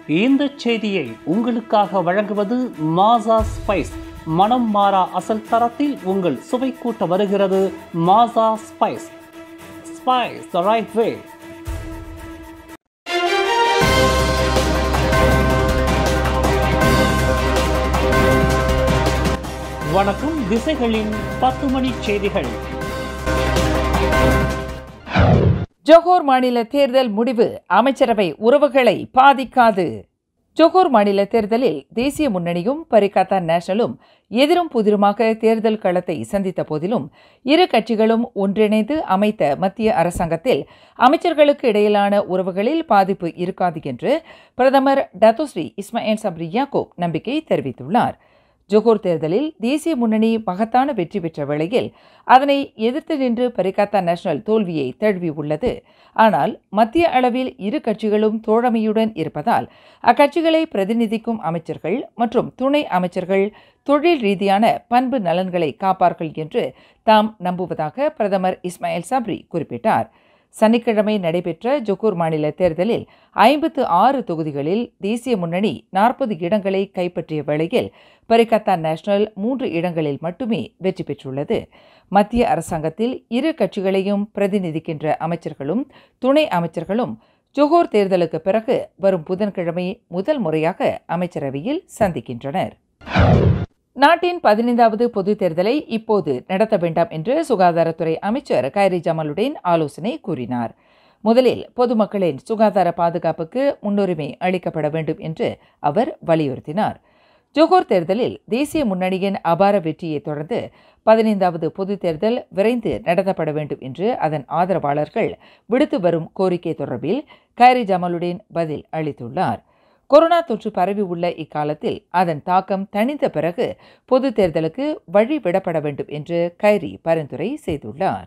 இந்த செய்தியை உங்களுக்காக வழங்குவது மாசா ஸ்பைஸ் மனம் மாறா அசல் தரத்தில் உங்கள் சுவை கூட்ட வருகிறது masa spice spice the right way வணக்கம் திசைகளின் பத்து மணி செய்திகள் ஜோகூர் மாநில தேர்தல் முடிவு அமைச்சரவை உறவுகளை பாதிக்காது ஜோகூர் மாநில தேர்தலில் தேசிய முன்னணியும் பரிகாத்தா நேஷனலும் எதிரும் புதிருமாக தேர்தல் களத்தை சந்தித்த போதிலும் இரு கட்சிகளும் ஒன்றிணைந்து அமைத்த மத்திய அரசாங்கத்தில் அமைச்சர்களுக்கு இடையிலான உறவுகளில் பாதிப்பு இருக்காது என்று பிரதமர் டத்தோஸ்ரீ இஸ்மாயில் சப்ரி யாக்கூப் நம்பிக்கை தெரிவித்துள்ளார் ஜோகூர் தேர்தலில் தேசிய முன்னணி மகத்தான வெற்றி பெற்ற வேளையில் அதனை எதிர்த்து நின்று பரிகாத்தா நேஷனல் தோல்வியை தழுவியுள்ளது ஆனால் மத்திய அளவில் இரு கட்சிகளும் தோழமையுடன் இருப்பதால் அக்கட்சிகளை பிரதிநிதிக்கும் அமைச்சர்கள் மற்றும் துணை அமைச்சர்கள் தொழில் ரீதியான பண்பு நலன்களை காப்பார்கள் என்று தாம் நம்புவதாக பிரதமர் இஸ்மாயில் சப்ரி குறிப்பிட்டார் சனிக்கிழமை நடைபெற்ற ஜொகூர் மாநில தேர்தலில் ஐம்பத்து ஆறு தொகுதிகளில் தேசிய முன்னணி நாற்பது இடங்களை கைப்பற்றிய வேளையில் பரிகத்தா நேஷனல் மூன்று இடங்களில் மட்டுமே வெற்றி பெற்றுள்ளது மத்திய அரசாங்கத்தில் இரு கட்சிகளையும் பிரதிநிதிக்கின்ற அமைச்சர்களும் துணை அமைச்சர்களும் ஜொகூர் தேர்தலுக்கு பிறகு வரும் புதன்கிழமை முதல் முறையாக அமைச்சரவையில் சந்திக்கின்றனர் நாட்டின் பதினைந்தாவது பொதுத் தேர்தலை இப்போது நடத்த வேண்டாம் என்று சுகாதாரத்துறை அமைச்சர் கைரி ஜமாலுடன் ஆலோசனை கூறினார் முதலில் பொதுமக்களின் சுகாதார பாதுகாப்புக்கு முன்னுரிமை அளிக்கப்பட வேண்டும் என்று அவர் வலியுறுத்தினார் ஜோகோர் தேர்தலில் தேசிய முன்னணியின் அபார வெற்றியை தொடர்ந்து பதினைந்தாவது பொதுத் தேர்தல் விரைந்து நடத்தப்பட வேண்டும் என்று அதன் ஆதரவாளர்கள் விடுத்து வரும் கோரிக்கை தொடர்பில் கைரி ஜமாலுடன் பதில் அளித்துள்ளார் கொரோனா தொற்று பரவி உள்ள இக்காலத்தில் அதன் தாக்கம் தணிந்த பிறகு பொது தேர்தலுக்கு வழி விடப்பட வேண்டும் என்று கைரி பரிந்துரை செய்துள்ளார்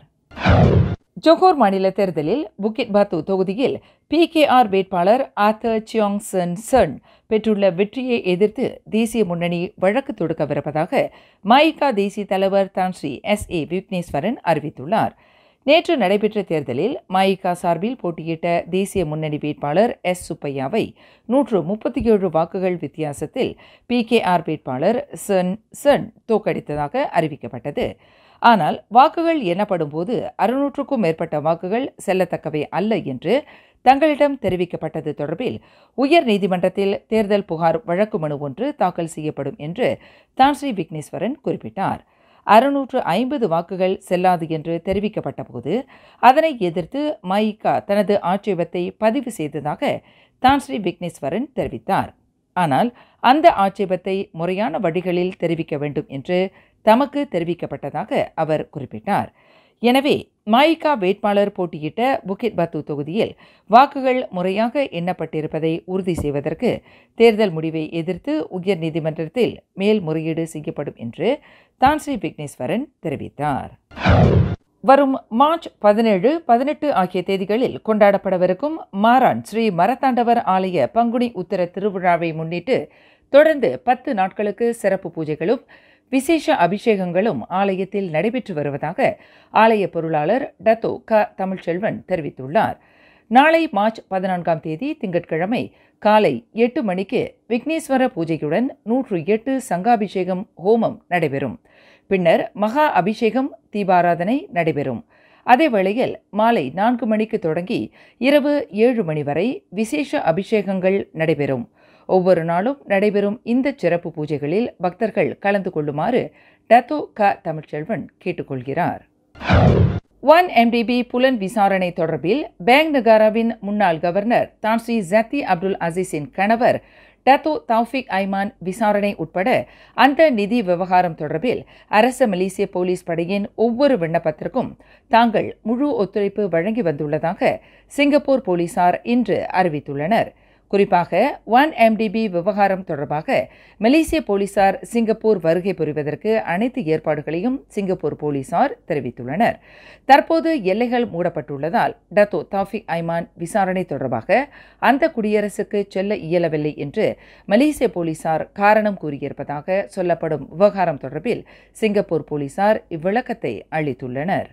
ஜோகோர் மாநில தேர்தலில் புக்கிட் பாத்து தொகுதியில் பிகேஆர் வேட்பாளர் ஆத்தர் சியோங் சன் சன் பெற்றுள்ள வெற்றியை எதிர்த்து தேசிய முன்னணி வழக்கு தொடுக்கவிருப்பதாக மாயிகா தேசிய தலைவர் தான்ஸ்ரீ எஸ் ஏ விக்னேஸ்வரன் அறிவித்துள்ளார் நேற்று நடைபெற்ற தேர்தலில் மாயிகா சார்பில் போட்டியிட்ட தேசிய முன்னணி வேட்பாளர் எஸ் சுப்பையாவை நூற்று முப்பத்தி ஏழு வாக்குகள் வித்தியாசத்தில் பிகேஆர் வேட்பாளர் சன் சன் தோற்கடித்ததாக அறிவிக்கப்பட்டது ஆனால் வாக்குகள் எண்ணப்படும் போது அறுநூற்றுக்கும் மேற்பட்ட வாக்குகள் செல்லத்தக்கவை அல்ல என்று தங்களிடம் தெரிவிக்கப்பட்டது தொடர்பில் உயர் நீதிமன்றத்தில் தேர்தல் புகார் வழக்கு மனு ஒன்று தாக்கல் செய்யப்படும் என்று தான்ஸ்ரீ விக்னேஸ்வரன் குறிப்பிட்டார் அறுநூற்று ஐம்பது வாக்குகள் செல்லாது என்று தெரிவிக்கப்பட்ட போது அதனை எதிர்த்து மயிகா தனது ஆட்சேபத்தை பதிவு செய்ததாக தான்ஸ்ரீ விக்னேஸ்வரன் தெரிவித்தார் ஆனால் அந்த ஆட்சேபத்தை முறையான வழிகளில் தெரிவிக்க வேண்டும் என்று தமக்கு தெரிவிக்கப்பட்டதாக அவர் குறிப்பிட்டார் எனவே மாயிகா வேட்பாளர் போட்டியிட்ட புக்கிட் பத்து தொகுதியில் வாக்குகள் முறையாக எண்ணப்பட்டிருப்பதை உறுதி செய்வதற்கு தேர்தல் முடிவை எதிர்த்து உயர்நீதிமன்றத்தில் மேல்முறையீடு செய்யப்படும் என்று தான்ஸ்ரீ விக்னேஸ்வரன் தெரிவித்தார் வரும் மார்ச் பதினேழு பதினெட்டு ஆகிய தேதிகளில் கொண்டாடப்படவிருக்கும் மாரான் ஸ்ரீ மரத்தாண்டவர் ஆலய பங்குனி உத்தர திருவிழாவை முன்னிட்டு தொடர்ந்து பத்து நாட்களுக்கு சிறப்பு பூஜைகளும் விசேஷ அபிஷேகங்களும் ஆலயத்தில் நடைபெற்று வருவதாக ஆலய பொருளாளர் டத்தோ க தமிழ்ச்செல்வன் தெரிவித்துள்ளார் நாளை மார்ச் பதினான்காம் தேதி திங்கட்கிழமை காலை எட்டு மணிக்கு விக்னேஸ்வர பூஜையுடன் நூற்று எட்டு சங்காபிஷேகம் ஹோமம் நடைபெறும் பின்னர் மகா அபிஷேகம் தீபாராதனை நடைபெறும் அதே வேளையில் மாலை நான்கு மணிக்கு தொடங்கி இரவு ஏழு மணி வரை விசேஷ அபிஷேகங்கள் நடைபெறும் ஒவ்வொரு நாளும் நடைபெறும் இந்த சிறப்பு பூஜைகளில் பக்தர்கள் கலந்து கொள்ளுமாறு டத்தோ க தமிழ்ச்செல்வன் கேட்டுக்கொள்கிறார் ஒன் எம்டிபி புலன் விசாரணை தொடர்பில் பேங்க் நகாராவின் முன்னாள் கவர்னர் தான்ஸ்ரீ ஜத்தி அப்துல் அசீஸின் கணவர் டத்தோ தௌஃபிக் ஐமான் விசாரணை உட்பட அந்த நிதி விவகாரம் தொடர்பில் அரச மலேசிய போலீஸ் படையின் ஒவ்வொரு விண்ணப்பத்திற்கும் தாங்கள் முழு ஒத்துழைப்பு வழங்கி வந்துள்ளதாக சிங்கப்பூர் போலீசார் இன்று அறிவித்துள்ளனர் குறிப்பாக ஒன் எம்டிபி விவகாரம் தொடர்பாக மலேசிய போலீசார் சிங்கப்பூர் வருகை புரிவதற்கு அனைத்து ஏற்பாடுகளையும் சிங்கப்பூர் போலீசார் தெரிவித்துள்ளனர் தற்போது எல்லைகள் மூடப்பட்டுள்ளதால் டத்தோ தாஃபிக் ஐமான் விசாரணை தொடர்பாக அந்த குடியரசுக்கு செல்ல இயலவில்லை என்று மலேசிய போலீசார் காரணம் கூறியிருப்பதாக சொல்லப்படும் விவகாரம் தொடர்பில் சிங்கப்பூர் போலீசார் இவ்விளக்கத்தை அளித்துள்ளனர்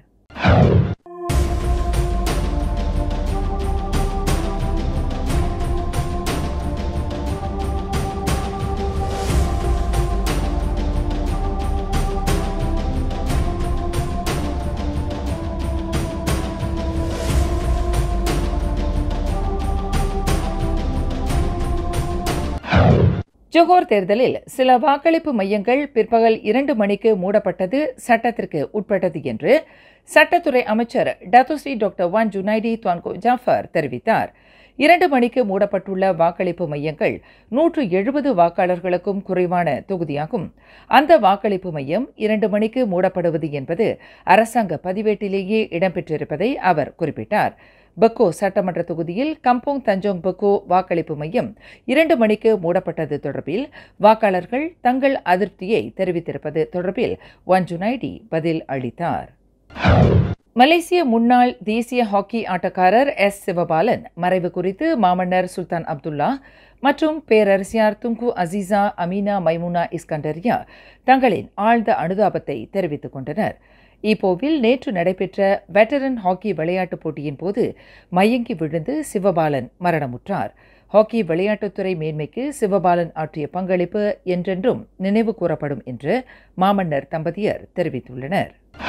ஜொஹோர் தேர்தலில் சில வாக்களிப்பு மையங்கள் பிற்பகல் இரண்டு மணிக்கு மூடப்பட்டது சட்டத்திற்கு உட்பட்டது என்று சட்டத்துறை அமைச்சர் Datuk Seri doctor Wan Junaidi Tuanku Jaafar தெரிவித்தார் இரண்டு மணிக்கு மூடப்பட்டுள்ள வாக்களிப்பு மையங்கள் நூற்று எழுபது வாக்காளர்களுக்கும் குறைவான தொகுதியாகும் அந்த வாக்களிப்பு மையம் இரண்டு மணிக்கு மூடப்படுவது என்பது அரசாங்க பதிவேட்டிலேயே இடம்பெற்றிருப்பதை அவர் குறிப்பிட்டார் பக்கோ சட்டமன்ற தொகுதியில் கம்போங் தஞ்சோங் பக்கோ வாக்களிப்பு மையம் இரண்டு மணிக்கு மூடப்பட்டது தொடர்பில் வாக்காளர்கள் தங்கள் அதிருப்தியை தெரிவித்திருப்பது தொடர்பில் ஒன்ஜுனைடி பதில் அளித்தார் மலேசிய முன்னாள் தேசிய ஹாக்கி ஆட்டக்காரர் எஸ் சிவபாலன் மறைவு குறித்து மாமன்னர் சுல்தான் அப்துல்லா மற்றும் பேரரசியார் Tunku Azizah Aminah Maimunah Iskandariah தங்களின் ஆழ்ந்த அனுதாபத்தை தெரிவித்துக் கொண்டனர் ஈப்போவில் நேற்று நடைபெற்ற வெட்டரன் ஹாக்கி விளையாட்டுப் போட்டியின் போது மயங்கி விழுந்து சிவபாலன் மரணமுற்றார் ஹாக்கி விளையாட்டுத்துறை மேன்மைக்கு சிவபாலன் ஆற்றிய பங்களிப்பு என்றென்றும் நினைவு கூறப்படும் என்று மாமன்னர் தம்பதியர் தெரிவித்துள்ளனர்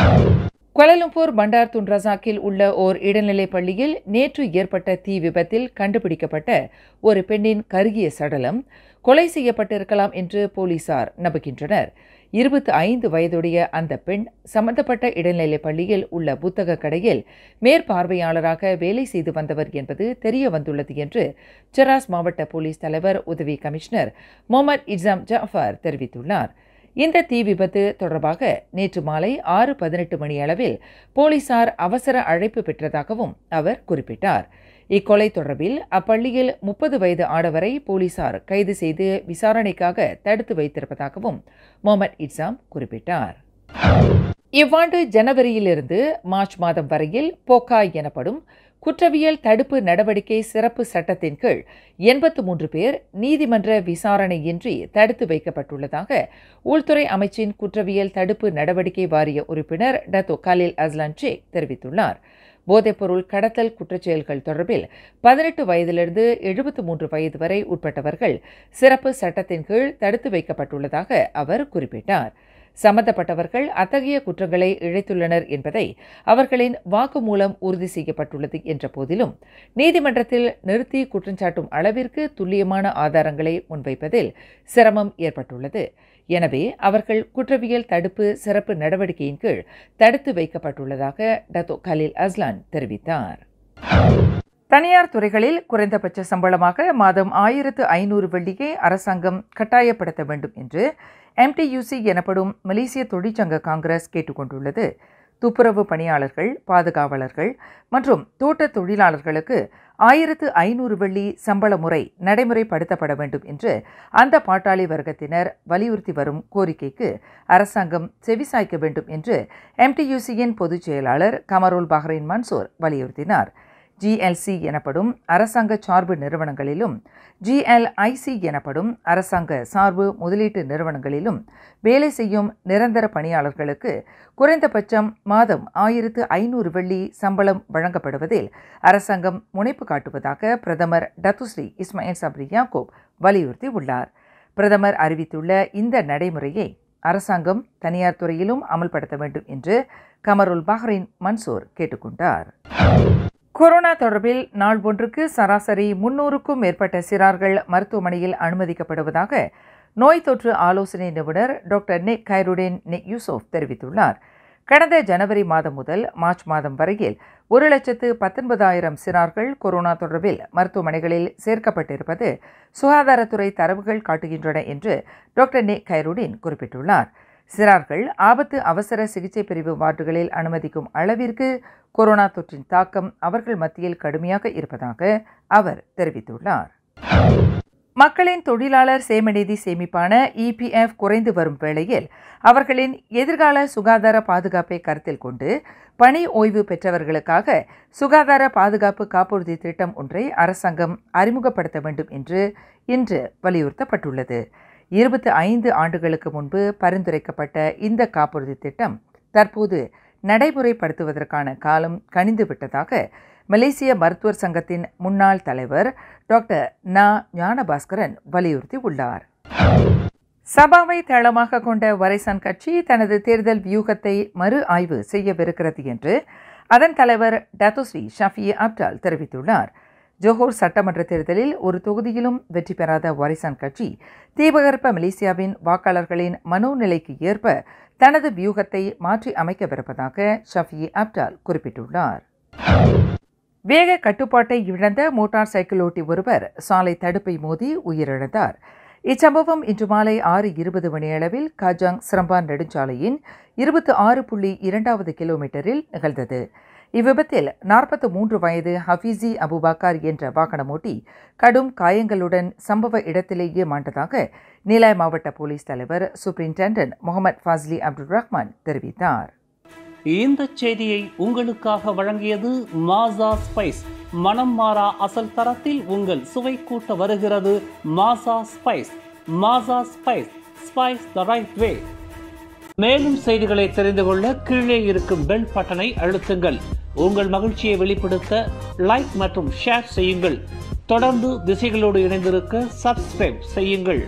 கோலலம்பூர் பண்டார் துன்ரசாக்கில் உள்ள ஓர் இடைநிலைப் பள்ளியில் நேற்று ஏற்பட்ட தீ விபத்தில் கண்டுபிடிக்கப்பட்ட ஒரு பெண்ணின் கருகிய சடலம் கொலை செய்யப்பட்டிருக்கலாம் என்று போலீசார் நம்புகின்றனர் இருபத்தி ஐந்து வயதுடைய அந்த பெண் சம்பந்தப்பட்ட இடைநிலைப் பள்ளியில் உள்ள புத்தக கடையில் மேற்பார்வையாளராக வேலை செய்து வந்தவர் என்பது தெரிய வந்துள்ளது என்று செராஸ் மாவட்ட போலீஸ் தலைவர் உதவி கமிஷனர் முகமது இட்ஸாம் ஜாஃபர் தெரிவித்துள்ளார் இந்த தீ விபத்து தொடர்பாக நேற்று மாலை ஆறு பதினெட்டு மணி அளவில் போலீசார் அவசர அழைப்பு பெற்றதாகவும் அவர் குறிப்பிட்டார் இக்கொலை தொடர்பில் அப்பள்ளியில் முப்பது வயது ஆடவரை போலீசார் கைது செய்து விசாரணைக்காக தடுத்து வைத்திருப்பதாகவும் முகமது இட்ஸாம் குறிப்பிட்டார் இவ்வாண்டு ஜனவரியிலிருந்து மார்ச் மாதம் வரையில் போக்காய் எனப்படும் குற்றவியல் தடுப்பு நடவடிக்கை சிறப்பு சட்டத்தின் கீழ் எண்பத்து மூன்று பேர் நீதிமன்ற விசாரணையின்றி தடுத்து வைக்கப்பட்டுள்ளதாக உள்துறை அமைச்சின் குற்றவியல் தடுப்பு நடவடிக்கை வாரிய உறுப்பினர் டத்தோ கலில் அஸ்லான் ஷேக் தெரிவித்துள்ளார் போதைப்பொருள் கடத்தல் குற்றச்செயல்கள் தொடர்பில் பதினெட்டு வயதிலிருந்து எழுபத்து மூன்று வயது வரை உட்பட்டவர்கள் சிறப்பு சட்டத்தின் கீழ் தடுத்து வைக்கப்பட்டுள்ளதாக அவர் குறிப்பிட்டார் சம்பந்தப்பட்டவர்கள் அத்தகைய குற்றங்களை இழைத்துள்ளனர் என்பதை அவர்களின் வாக்குமூலம் உறுதி செய்யப்பட்டுள்ளது என்ற போதிலும் நீதிமன்றத்தில் நிறுத்தி குற்றஞ்சாட்டும் அளவிற்கு துல்லியமான ஆதாரங்களை முன்வைப்பதில் சிரமம் ஏற்பட்டுள்ளது எனவே அவர்கள் குற்றவியல் தடுப்பு சிறப்பு நடவடிக்கையின் கீழ் தடுத்து வைக்கப்பட்டுள்ளதாக டத்தோ கலீல் அஸ்லான் தெரிவித்தார் தனியார் துறைகளில் குறைந்தபட்ச சம்பளமாக மாதம் ஆயிரத்து ஐநூறு வெள்ளியை அரசாங்கம் கட்டாயப்படுத்த வேண்டும் என்று எம்டியூசி எனப்படும் மலேசிய தொழிற்சங்க காங்கிரஸ் கேட்டுக்கொண்டுள்ளது துப்புரவு பணியாளர்கள் பாதுகாவலர்கள் மற்றும் தோட்ட தொழிலாளர்களுக்கு ஆயிரத்து ஐநூறு வெள்ளி சம்பள முறை நடைமுறைப்படுத்தப்பட வேண்டும் என்று அந்த பாட்டாளி வர்க்கத்தினர் வலியுறுத்தி வரும் கோரிக்கைக்கு அரசாங்கம் செவிசாய்க்க வேண்டும் என்று எம்டியூசியின் பொதுச் செயலாளர் கமருல் பஹ்ரைன் மன்சூர் வலியுறுத்தினார் ஜிஎல்சி எனப்படும் அரசாங்க சார்பு நிறுவனங்களிலும் ஜிஎல்ஐசி எனப்படும் அரசாங்க சார்பு முதலீட்டு நிறுவனங்களிலும் வேலை செய்யும் நிரந்தர பணியாளர்களுக்கு குறைந்தபட்சம் மாதம் ஆயிரத்து ஐநூறு வெள்ளி சம்பளம் வழங்கப்படுவதில் அரசாங்கம் முனைப்பு காட்டுவதாக பிரதமர் டத்துஸ்ரீ இஸ்மாயில் சப்ரி யாக்கூப் வலியுறுத்தி உள்ளார் பிரதமர் அறிவித்துள்ள இந்த நடைமுறையை அரசாங்கம் தனியார் துறையிலும் அமல்படுத்த வேண்டும் என்று கமருல் பஹ்ரைன் மன்சூர் கேட்டுக்கொண்டார் கொரோனா தொடர்பில் நாள் ஒன்றுக்கு சராசரி முன்னூறுக்கும் மேற்பட்ட சிறார்கள் மருத்துவமனையில் அனுமதிக்கப்படுவதாக நோய் தொற்று ஆலோசனை நிபுணர் டாக்டர் நிக் கைருடேன் நிக் யூசோப் தெரிவித்துள்ளார் கடந்த ஜனவரி மாதம் முதல் மார்ச் மாதம் வரையில் ஒரு லட்சத்து பத்தொன்பதாயிரம் சிறார்கள் கொரோனா தொடர்பில் மருத்துவமனைகளில் சேர்க்கப்பட்டிருப்பது சுகாதாரத்துறை தரவுகள் காட்டுகின்றன என்று டாக்டர் நே கைருடீன் குறிப்பிட்டுள்ளார் சிறார்கள் ஆபத்து அவசர சிகிச்சை பிரிவு வார்டுகளில் அனுமதிக்கும் அளவிற்கு கொரோனா தொற்றின் தாக்கம் அவர்கள் மத்தியில் கடுமையாக இருப்பதாக அவர் தெரிவித்துள்ளார் மக்களின் தொழிலாளர் சேமநிதி சேமிப்பான இபிஎஃப் குறைந்து வரும் வேளையில் அவர்களின் எதிர்கால சுகாதார பாதுகாப்பை கருத்தில் கொண்டு பணி ஓய்வு பெற்றவர்களுக்காக சுகாதார பாதுகாப்பு காப்புறுதி திட்டம் ஒன்றை அரசாங்கம் அறிமுகப்படுத்த வேண்டும் என்று இன்று வலியுறுத்தப்பட்டுள்ளது இருபத்தி ஐந்து ஆண்டுகளுக்கு முன்பு பரிந்துரைக்கப்பட்ட இந்த காப்புறுதி திட்டம் தற்போது நடைமுறைப்படுத்துவதற்கான காலம் கணிந்து விட்டதாக மலேசிய மருத்துவர் சங்கத்தின் முன்னாள் தலைவர் டாக்டர் நா ஞானபாஸ்கரன் வலியுறுத்தி உள்ளார் சபாவை தளமாக கொண்ட வரைசன் கட்சி தனது தேர்தல் வியூகத்தை மறு ஆய்வு செய்யவிருக்கிறது என்று அதன் தலைவர் டத்துஸ்ரீ ஷஃபி அப்டால் தெரிவித்துள்ளார் ஜோஹோர் சட்டமன்ற தேர்தலில் ஒரு தொகுதியிலும் வெற்றி பெறாத வாரிசான் கட்சி தீபகற்ப மலேசியாவின் வாக்காளர்களின் மனோநிலைக்கு ஏற்ப தனது வியூகத்தை மாற்றி அமைக்கவிருப்பதாக ஷஃபி அப்டால் குறிப்பிட்டுள்ளார் வேக கட்டுப்பாட்டை இழந்த மோட்டார் சைக்கிள் ஓட்டி ஒருவர் சாலை தடுப்பை மோதி உயிரிழந்தார் இச்சம்பவம் இன்று மாலை ஆறு இருபது மணியளவில் காஜாங் சிரம்பான் நெடுஞ்சாலையின் இருபத்தி ஆறு புள்ளி இரண்டாவது கிலோமீட்டரில் நிகழ்ந்தது இவ்விபத்தில் நாற்பத்து மூன்று வயது ஹஃபீசி அபுபாக்கார் என்ற வாகனமோட்டி கடும் காயங்களுடன் சம்பவ இடத்திலேயே மாண்டதாக நீலாய் மாவட்ட போலீஸ் தலைவர் superintendent Mohamad Fazli Abdul Rahman தெரிவித்தார் இந்த செய்தியை உங்களுக்காக வழங்கியது மாசா ஸ்பைஸ் மனம் மாறா அசல் தரத்தில் உங்கள் சுவை கூட்ட வருகிறது masa spice masa spice spice the right way மேலும் செய்திகளை தெரிந்து கொள்ள கீழே இருக்கும் பெல் பட்டனை அழுத்துங்கள் உங்கள் மகிழ்ச்சியை வெளிப்படுத்த லைக் மற்றும் ஷேர் செய்யுங்கள் தொடர்ந்து திசைகளோடு இணைந்திருக்க சப்ஸ்கிரைப் செய்யுங்கள்